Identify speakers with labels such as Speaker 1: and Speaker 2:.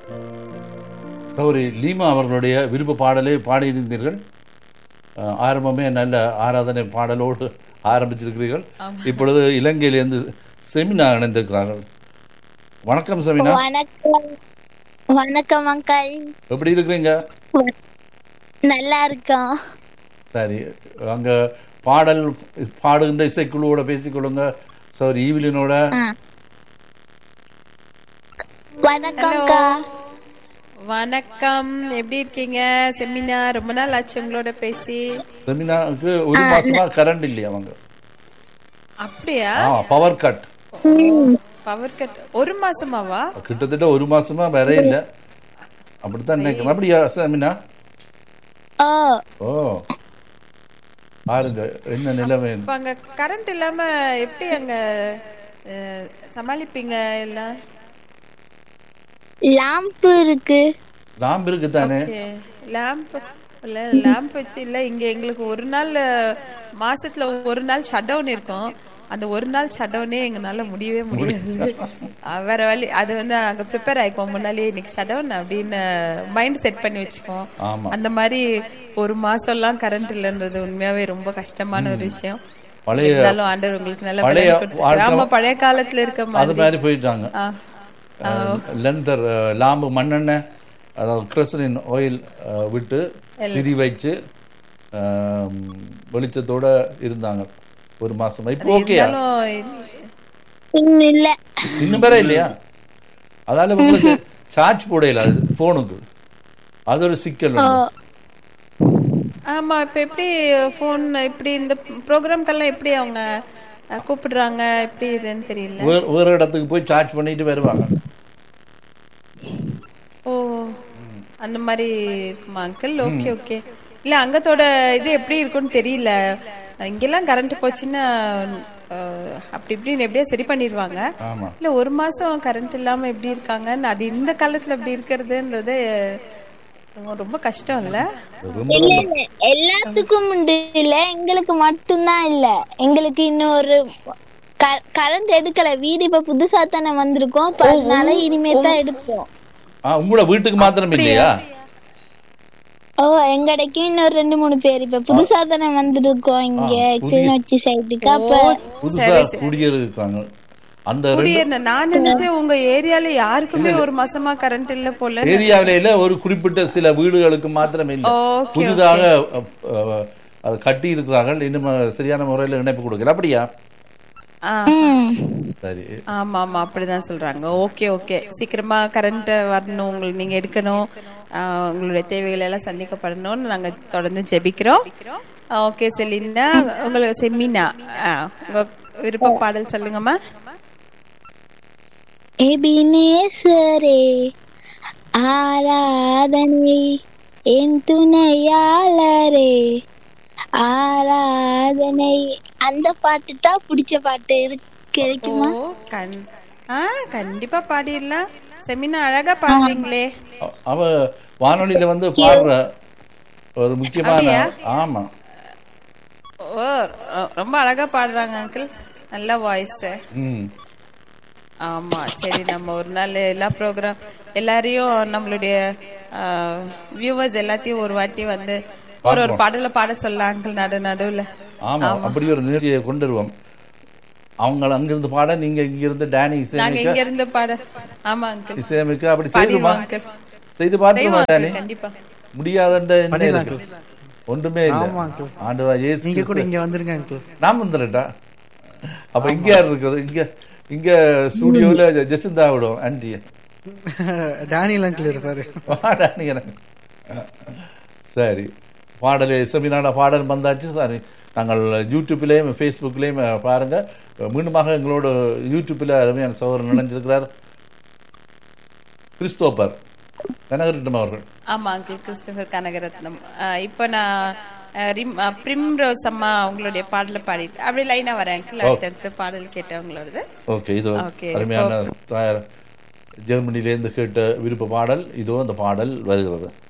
Speaker 1: சௌரி Lima அவர்களுடைய விருப்ப பாடலை பாடியிருந்தீர்கள் அஹ், ஆரம்பமே நல்ல ஆராதனை பாடலோடு ஆரம்பிச்சிருக்கிறீர்கள் இப்பொழுது இலங்கையிலிருந்து செமினா இணைந்திருக்கிறார்கள் வணக்கம் செமினா
Speaker 2: வணக்கம் வணக்கம் அங்கிள்
Speaker 1: எப்படி இருக்கிறீங்க
Speaker 2: நல்லா இருக்கோம்
Speaker 1: சரி அங்க பாடல் பாடுகின்ற இசைக்குழுவோட பேசிக்கொள்ளுங்க சார் ஈவிலினோட
Speaker 2: ஆ. வணக்கம்க்கா
Speaker 3: வணக்கம் எப்படி இருக்கீங்க செமினா ரொம்ப நாள் ஆச்சு உங்களோட பேசி
Speaker 1: செமினாவுக்கு ஒரு மாசமா கரண்ட் இல்லையா அவங்க
Speaker 3: அப்படியா
Speaker 1: ஆ பவர் கட்
Speaker 3: பவர் கட் ஒரு மாசமாவா
Speaker 1: கிட்டத்தட்ட ஒரு மாசமா வேற இல்ல அப்படித்தான் நினைக்கிறேன் அப்படியா செமினா
Speaker 2: ஓ
Speaker 1: ஓ பாருங்க என்ன நிலைமை
Speaker 3: இப்ப அங்க கரண்ட் இல்லாம எப்படி அங்க அஹ், சமாளிப்பீங்க எல்லாம்
Speaker 2: லாம்பு இருக்கு
Speaker 1: லாம்பு இருக்கு தானே
Speaker 3: லேம்ப் இல்ல லேம்ப் வச்சு இல்ல இங்க எங்களுக்கு ஒரு நாள் அஹ், மாசத்துல ஒரு நாள் ஷட் டவுன் இருக்கும் அந்த ஒரு நாள் ஷட் டவுனே எங்களால முடியவே முடியாது அஹ், வேற வழி அது வந்து நாங்க ப்ரிப்பேர் ஆயிக்குவோம் முன்னாலேயே இன்னைக்கு ஷட் டவுன் அப்படின்னு மைண்ட் செட் பண்ணி வச்சுக்குவோம்
Speaker 1: ஆமா
Speaker 3: அந்த மாதிரி ஒரு மாசம் எல்லாம் கரண்ட் இல்லைன்றது உண்மையாவே ரொம்ப கஷ்டமான ஒரு விஷயம்
Speaker 1: பழைய
Speaker 3: இருந்தாலும் ஆண்டவர் உங்களுக்கு நல்ல
Speaker 1: பழைய
Speaker 3: பலன் கொடுத்திருக்காரு.
Speaker 1: வாழ்க்கை-
Speaker 3: ஆமா பழைய காலத்துல இருக்க
Speaker 1: அது
Speaker 3: மாதிரி
Speaker 1: மாதிரி போயிட்டாங்க
Speaker 3: ஆ.
Speaker 1: லெந்தர் லாம்பு மண்ணெண்ணெய் அதாவது கிரசலின் ஆயில் விட்டு திரி வச்சு ஆம், வெளிச்சத்தோட இருந்தாங்க ஒரு மாசமா இப்போ ஓகேயா
Speaker 3: இருந்தாலும்
Speaker 2: இன்னும் இல்ல
Speaker 1: இன்னும் வேற இல்லையா அதால உங்களுக்கு சார்ஜ் போடையில அது போனுக்கு அது ஒரு சிக்கல்
Speaker 2: ஓ
Speaker 1: உண்டு.
Speaker 3: ஆமா இப்ப எப்படி போன் இப்படி இந்த ப்ரோக்ராம்க்கெல்லாம் எப்படி அவங்க அஹ், கூப்பிடுறாங்க எப்படி இதுன்னு தெரியல
Speaker 1: வேற வேற இடத்துக்கு போய் சார்ஜ் பண்ணிட்டு வருவாங்க
Speaker 3: ஓ அந்த மாதிரி இருக்குமா அங்கிள் ஓகே ஓகே இல்ல அங்கத்தோட இது எப்படி இருக்கும்னு தெரியல இங்கெல்லாம் கரண்ட் போச்சுன்னா அஹ், அப்படி இப்படின்னு எப்படியா சரி பண்ணிடுவாங்க
Speaker 1: ஆமா
Speaker 3: இல்ல ஒரு மாசம் கரண்ட் இல்லாம எப்படி இருக்காங்கன்னு அது இந்த காலத்துல அப்படி இருக்கிறதுன்றது அஹ், ரொம்ப கஷ்டம் இல்ல
Speaker 1: ரொம்ப
Speaker 2: இல்ல இல்ல எல்லாத்துக்கும் உண்டு இல்ல எங்களுக்கு மட்டும்தான் இல்ல எங்களுக்கு இன்னொரு கரண்ட் எடுக்கல வீடு இப்ப புதுசா தானே வந்திருக்கோம் அப்ப அதனால இனிமே தான் எடுப்போம்
Speaker 1: ஆ உங்களோட வீட்டுக்கு மாத்திரம் இல்லையா
Speaker 2: ஓ எங்கடைக்கும் இன்னொரு ரெண்டு மூணு பேர் இப்ப புதுசா தானே வந்திருக்கோம் இங்க கிளிநொச்சி சைடுக்கு அப்ப
Speaker 1: புதுசா குடியிருக்காங்க அந்த ரெண்டு
Speaker 3: குடியேறின நான் நினைச்சேன் உங்க ஏரியால யாருக்குமே ஒரு மாசமா கரண்ட் இல்ல போல
Speaker 1: ஏரியாவில ஒரு குறிப்பிட்ட சில வீடுகளுக்கு மாத்திரம் இல்லை
Speaker 3: ஓகே
Speaker 1: புதிதாக அ, அ, அது கட்டி இருக்கிறார்கள் இன்னும் சரியான முறையில் இணைப்பு கொடுக்கல அப்படியா
Speaker 3: ஆ
Speaker 2: ம்
Speaker 1: சரி
Speaker 3: ஆமா ஆமா அப்படிதான் சொல்றாங்க ஓகே ஓகே சீக்கிரமா கரண்ட் வரணும் உங்களுக்கு நீங்க எடுக்கணும் ஆஹ் உங்களுடைய தேவைகள் எல்லாம் சந்திக்கப்படணும்னு நாங்க தொடர்ந்து ஜெபிக்கிறோம் ஓகே செலினா உங்களுக்கு செமினா ஆஹ் உங்க விருப்ப பாடல் சொல்லுங்கம்மா
Speaker 2: எபினேசரே ஆராதனை என் துணையாளரே ஆராதனை அந்த பாட்டு தான் பிடிச்ச பாட்டு இருக்கு கிடைக்குமா
Speaker 3: ஓ கண் ஆ கண்டிப்பா பாடிடலாம் செமினா அழகா பாடுறீங்களே
Speaker 1: அ- அவ வானொலியில வந்து பாடுற ஒரு முக்கியமான
Speaker 3: அப்படியா?
Speaker 1: ஆமா
Speaker 3: ஓ ரொ- ரொம்ப அழகா பாடுறாங்க அங்கிள் நல்ல வாய்ஸ்
Speaker 1: ம்
Speaker 3: ஆமா சரி நம்ம ஒரு நாள் எல்லா ப்ரோக்ராம் எல்லாரையும் நம்மளுடைய வியூவர்ஸ் எல்லாத்தையும் ஒரு வாட்டி வந்து ஒரு ஒரு பாடல பாட சொல்லலாம் அங்கிள் நடு நடுவுல
Speaker 1: ஆமா அப்படி ஒரு நிகழ்ச்சியை கொண்டு வருவோம் அவங்க அங்கிருந்து பாட நீங்க இங்கிருந்து டேனி
Speaker 3: நாங்க
Speaker 1: இசையமைக்க
Speaker 3: இங்க இருந்து பாட ஆமா அங்கிள்
Speaker 1: இசையமைக்க அப்படி செய்துமா
Speaker 3: பாடிடுவோம் அங்கிள்
Speaker 1: செய்து பார்த்துமா
Speaker 3: செய்வோம்
Speaker 1: டேனி
Speaker 3: uncle, கண்டிப்பா
Speaker 1: முடியாதன்ற என்ன இருக்கு? ஒன்றுமே இல்ல
Speaker 4: ஆமா, uncle.
Speaker 1: ஆண்டவா ஏசு
Speaker 4: நீங்க கூட
Speaker 1: கிறிஸ்து.
Speaker 4: இங்க வந்துருங்க அங்கிள்
Speaker 1: நான் வந்துடுறேன்டா அப்ப இங்க யார் இருக்குது இங்க இங்க ஸ்டுடியோல ஜெசிந்தா விடும் ஆன்டி
Speaker 4: டேனியல் அங்கிள் இருப்பாரு
Speaker 1: வாடா நீ எனக்கு சரி பாடல் செமினான பாடல் வந்தாச்சு சாரி நாங்கள் யூடியூப்லேயும் ஃபேஸ்புக்லேயும் பாருங்க மீண்டுமாக எங்களோட யூடியூப்பில் அருமையான சகோதரர் நினைஞ்சிருக்கிறார் கிறிஸ்தோபர் கனகரிட்டம் அவர்கள்
Speaker 3: ஆமா அங்கிள் கிறிஸ்டோபர் கனகரத்னம் ஆஹ் இப்போ நான் ஆஹ் ரிம் பிரிம்ரோஸ் அம்மா அவங்களுடைய பாடல பாடிட்டு அப்படி லைனா வரேன் அங்கிள் அடுத்தடுத்து பாடல் கேட்டவங்களோடது
Speaker 1: ஓகே இது
Speaker 3: Okay,
Speaker 1: அருமையான தாயார் ஜெர்மனியிலேருந்து கேட்ட விருப்ப பாடல் இதோ அந்த பாடல் வருகிறது